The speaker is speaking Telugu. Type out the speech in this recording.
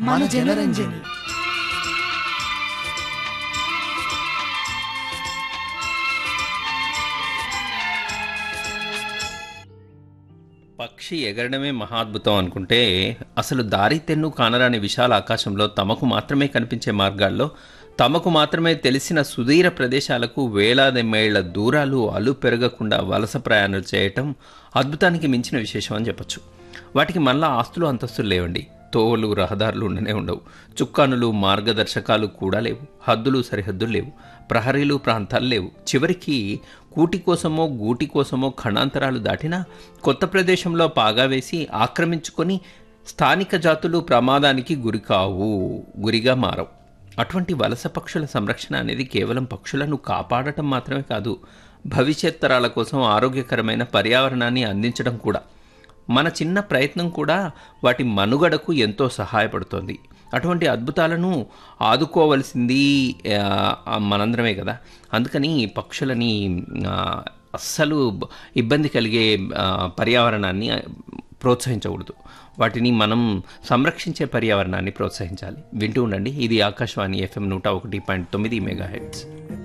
మన జనరంజని పక్షి ఎగరడమే మహాద్భుతం అనుకుంటే అసలు దారి తెన్ను కానరాని విశాల ఆకాశంలో తమకు మాత్రమే కనిపించే మార్గాల్లో తమకు మాత్రమే తెలిసిన సుదీర ప్రదేశాలకు వేలాది మైళ్ళ దూరాలు అలు పెరగకుండా వలస ప్రయాణాలు చేయటం అద్భుతానికి మించిన విశేషం అని చెప్పొచ్చు వాటికి మళ్ళా ఆస్తులు అంతస్తులు లేవండి తోవలు రహదారులు ఉండనే ఉండవు చుక్కానులు మార్గదర్శకాలు కూడా లేవు హద్దులు సరిహద్దులు లేవు ప్రహరీలు ప్రాంతాలు లేవు చివరికి కూటి కోసమో గూటి కోసమో ఖండాంతరాలు దాటినా కొత్త ప్రదేశంలో పాగా వేసి ఆక్రమించుకొని స్థానిక జాతులు ప్రమాదానికి గురి కావు గురిగా మారవు అటువంటి వలస పక్షుల సంరక్షణ అనేది కేవలం పక్షులను కాపాడటం మాత్రమే కాదు భవిష్యత్ తరాల కోసం ఆరోగ్యకరమైన పర్యావరణాన్ని అందించడం కూడా మన చిన్న ప్రయత్నం కూడా వాటి మనుగడకు ఎంతో సహాయపడుతోంది అటువంటి అద్భుతాలను ఆదుకోవలసింది ఆ, మనందరమే కదా అందుకని పక్షులని ఆ, అస్సలు బ- ఇబ్బంది కలిగే ఆ, పర్యావరణాన్ని ఆ, ప్రోత్సహించకూడదు వాటిని మనం సంరక్షించే పర్యావరణాన్ని ప్రోత్సహించాలి వింటూ ఉండండి ఇది ఆకాశవాణి ఎఫ్ఎం నూట ఒకటి పాయింట్ తొమ్మిది మెగా హెడ్స్